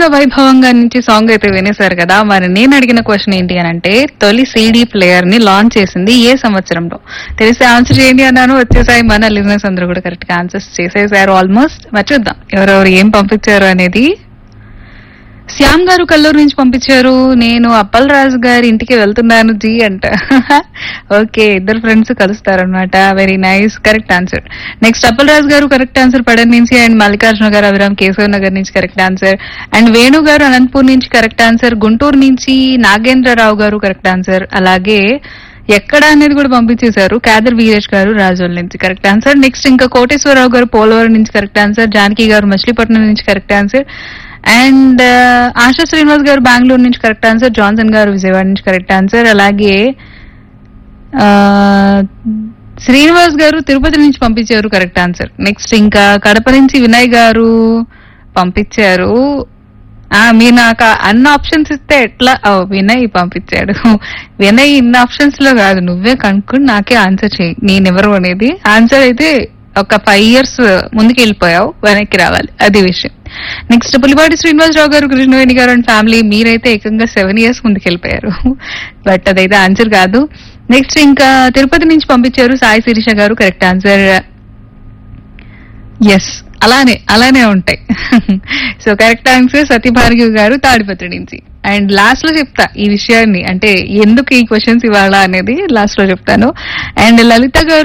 వైభవంగా నుంచి సాంగ్ అయితే వినేశారు కదా మరి నేను అడిగిన క్వశ్చన్ ఏంటి అని అంటే తొలి సీడీ ప్లేయర్ ని లాంచ్ చేసింది ఏ సంవత్సరంలో తెలిస్తే ఆన్సర్ చేయండి అన్నాను వచ్చేసాయి మన లిజినెస్ అందరూ కూడా కరెక్ట్ గా ఆన్సర్స్ చేసేసారు ఆల్మోస్ట్ మరి చూద్దాం ఎవరెవరు ఏం పంపించారు అనేది శ్యామ్ గారు కల్లూరు నుంచి పంపించారు నేను అప్పల్ రాజు గారి ఇంటికి వెళ్తున్నాను జీ అంట ఓకే ఇద్దరు ఫ్రెండ్స్ కలుస్తారనమాట very nice correct answer next Appal Raju గారు కరెక్ట్ ఆన్సర్ పడన్ నుంచి అండ్ మల్లికార్జున గారు అభిరామ్ కేశవ్ నగర్ నుంచి కరెక్ట్ ఆన్సర్ అండ్ వేణు గారు అనంతపూర్ నుంచి కరెక్ట్ ఆన్సర్ గుంటూరు నుంచి నాగేంద్రరావు గారు కరెక్ట్ ఆన్సర్ అలాగే ఎక్కడ అనేది కూడా పంపించేశారు కాదర్ వీరేష్ గారు రాజోల్ నుంచి కరెక్ట్ ఆన్సర్ నెక్స్ట్ ఇంకా కోటేశ్వరరావు గారు పోలవరం నుంచి కరెక్ట్ ఆన్సర్ జానకి గారు మచిలీపట్నం నుంచి correct answer and Asha Srinivas గారు బెంగళూరు నుంచి కరెక్ట్ ఆన్సర్ జాన్సన్ గారు విజయవాడ నుంచి కరెక్ట్ ఆన్సర్ అలాగే ఆ, శ్రీనివాస్ గారు తిరుపతి నుంచి పంపించారు కరెక్ట్ ఆన్సర్ నెక్స్ట్ ఇంకా కడప నుంచి వినయ్ గారు పంపించారు ఆ మీరు నాకు అన్ని ఆప్షన్స్ ఇస్తే ఎట్లా ఓ, వినయ్ పంపించాడు వినయ్ ఇన్ని ఆప్షన్స్ లో కాదు నువ్వే కనుక్కుని నాకే ఆన్సర్ చేయి నేనెవరు అనేది ఆన్సర్ అయితే ఒక ఫైవ్ ఇయర్స్ ముందుకు వెళ్ళిపోయావు వెనక్కి రావాలి అది విషయం నెక్స్ట్ పులిపాటి శ్రీనివాసరావు గారు కృష్ణవేణి గారు అండ్ ఫ్యామిలీ మీరైతే ఏకంగా సెవెన్ ఇయర్స్ ముందుకు వెళ్ళిపోయారు బట్ అదైతే ఆన్సర్ కాదు నెక్స్ట్ ఇంకా తిరుపతి నుంచి పంపించారు సాయి శిరీష గారు కరెక్ట్ ఆన్సర్ ఎస్ అలానే అలానే ఉంటాయి సో కరెక్ట్ ఆన్సర్ సత్యభార్గవి గారు తాడిపత్రి నుంచి అండ్ లాస్ట్ లో చెప్తా ఈ విషయాన్ని అంటే ఎందుకు ఈ క్వశ్చన్స్ ఇవాళ అనేది లాస్ట్ లో చెప్తాను అండ్ లలిత గారు